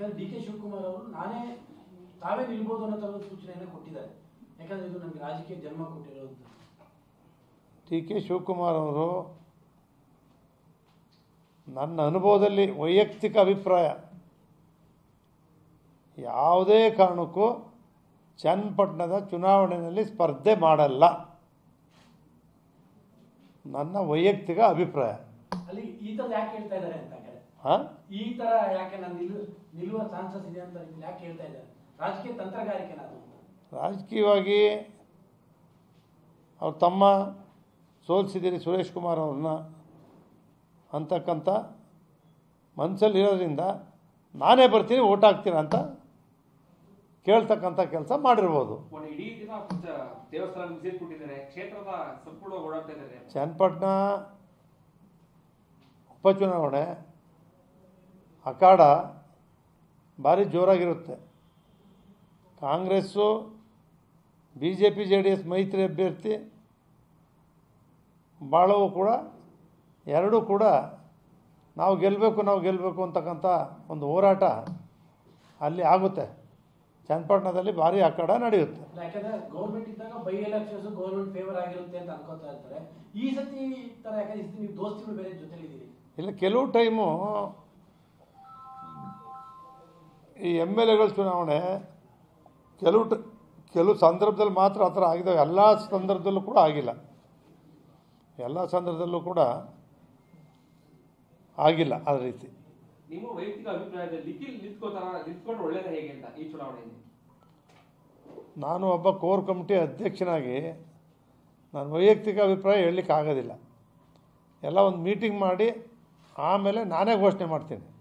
ಯಾಕಂದ್ರೆ D K Shivakumar ಅವರು ನಾನೇ ತಾವೇ ನಿಲ್ಬೋದು ಅನ್ನೋ ಥರದ ಸೂಚನೆಯನ್ನು ಕೊಟ್ಟಿದ್ದಾರೆ ಯಾಕಂದ್ರೆ ಇದು ನಮಗೆ ರಾಜಕೀಯ ಜನ್ಮ ಕೊಟ್ಟಿರೋದು ಟಿ ಕೆ ಶಿವಕುಮಾರ್ ಅವರು ನನ್ನ ಅನುಭವದಲ್ಲಿ ವೈಯಕ್ತಿಕ ಅಭಿಪ್ರಾಯ ಯಾವುದೇ ಕಾರಣಕ್ಕೂ ಚನ್ನಪಟ್ಟಣದ ಚುನಾವಣೆಯಲ್ಲಿ ಸ್ಪರ್ಧೆ ಮಾಡಲ್ಲ ನನ್ನ ವೈಯಕ್ತಿಕ ಅಭಿಪ್ರಾಯ ಅಲ್ಲಿ ಈ ಥರ ಯಾಕೆ ಹೇಳ್ತಾ ಇದ್ದಾರೆ ಅಂತ ಹಾಗಾದ್ರೆ ಹಾಂ ಈ ತರ ಯಾಕೆ ನಾನು ನಿಲ್ಲು ನಿಲ್ಲುವ ಚಾನ್ಸಸ್ ಇದೆ ಅಂತ ಯಾಕೆ ಹೇಳ್ತಾ ಇದ್ದಾರೆ ರಾಜಕೀಯ ತಂತ್ರಗಾರಿಕೆ ನಾನು ರಾಜಕೀಯವಾಗಿ ಅವ್ರ ತಮ್ಮ ಸೋಲಿಸಿದ್ದೀರಿ ಸುರೇಶ್ ಕುಮಾರ್ ಅವ್ರನ್ನ ಅಂತಕ್ಕಂಥ ಮನಸ್ಸಲ್ಲಿರೋದ್ರಿಂದ ನಾನೇ ಬರ್ತೀನಿ ಓಟ್ ಹಾಕ್ತೀನಿ ಅಂತ ಕೇಳ್ತಕ್ಕಂಥ ಕೆಲಸ ಮಾಡಿರ್ಬೋದು ಒಂದು ಇಡೀ ದಿನ ಪೂಜಾ ದೇವಸ್ಥಾನ ವಿಸಿಟ್ ಕೊಟ್ಟಿದ್ದಾರೆ ಕ್ಷೇತ್ರದ ಸಂಪೂರ್ಣ ಓಡಾಡ್ತಾ ಇದ್ದಾರೆ ಚನ್ನಪಟ್ಟಣ ಉಪಚುನಾವಣೆ ಅಖಾಡ ಭಾರಿ ಜೋರಾಗಿರುತ್ತೆ Congress B J P J D S ಮೈತ್ರಿ ಅಭ್ಯರ್ಥಿ ಭಾಳವು ಕೂಡ ಎರಡೂ ಕೂಡ ನಾವು ಗೆಲ್ಲಬೇಕು ನಾವು ಗೆಲ್ಲಬೇಕು ಅಂತಕ್ಕಂಥ ಒಂದು ಹೋರಾಟ ಅಲ್ಲಿ ಆಗುತ್ತೆ ಚನ್ನಪಟ್ಟಣದಲ್ಲಿ ಭಾರಿ ಅಖಾಡ ನಡೆಯುತ್ತೆ ಯಾಕಂದ್ರೆ ಗೌರ್ಮೆಂಟ್ ಇದ್ದಾಗ ಬೈ ಎಲೆಕ್ಷನ್ಸ್ ಗೌರ್ಮೆಂಟ್ ಫೇವರ್ ಆಗಿರುತ್ತೆ ಅಂತ ಅನ್ಕೋತಾ ಇರ್ತಾರೆ ಈ ಸತಿ ಈ ತರ ಯಾಕಂದ್ರೆ ಈ ಸತಿ ನೀವು ದೋಸ್ತಿಗಳು ಬೇರೆ ಜೊತೆಲಿದ್ದೀರಿ ಇಲ್ಲ ಕೆಲವು ಟೈಮು ಈ ಎಮ್ ಎಲ್ ಎಗಳ ಚುನಾವಣೆ ಕೆಲವು ಟ ಕೆಲವು ಸಂದರ್ಭದಲ್ಲಿ ಮಾತ್ರ ಆ ಥರ ಆಗಿದ್ದಾವೆ ಎಲ್ಲ ಸಂದರ್ಭದಲ್ಲೂ ಕೂಡ ಆಗಿಲ್ಲ ಎಲ್ಲ ಸಂದರ್ಭದಲ್ಲೂ ಕೂಡ ಆಗಿಲ್ಲ ಆ ರೀತಿ ನಿಮ್ಮ ವೈಯಕ್ತಿಕ ಅಭಿಪ್ರಾಯದಲ್ಲಿ ನಿಖಿಲ್ ನಿಂತ್ಕೋತಾರ ನಿಂತ್ಕೊಂಡು ಒಳ್ಳೇದ ಹೇಗೆ ಅಂತ ಈ ಚುನಾವಣೆಯಲ್ಲಿ ನಾನು ಒಬ್ಬ ಕೋರ್ ಕಮಿಟಿ ಅಧ್ಯಕ್ಷನಾಗಿ ನಾನು ವೈಯಕ್ತಿಕ ಅಭಿಪ್ರಾಯ ಹೇಳಲಿಕ್ಕೆ ಆಗೋದಿಲ್ಲ ಎಲ್ಲ ಒಂದು ಮೀಟಿಂಗ್ ಮಾಡಿ ಆಮೇಲೆ ನಾನೇ ಘೋಷಣೆ ಮಾಡ್ತೀನಿ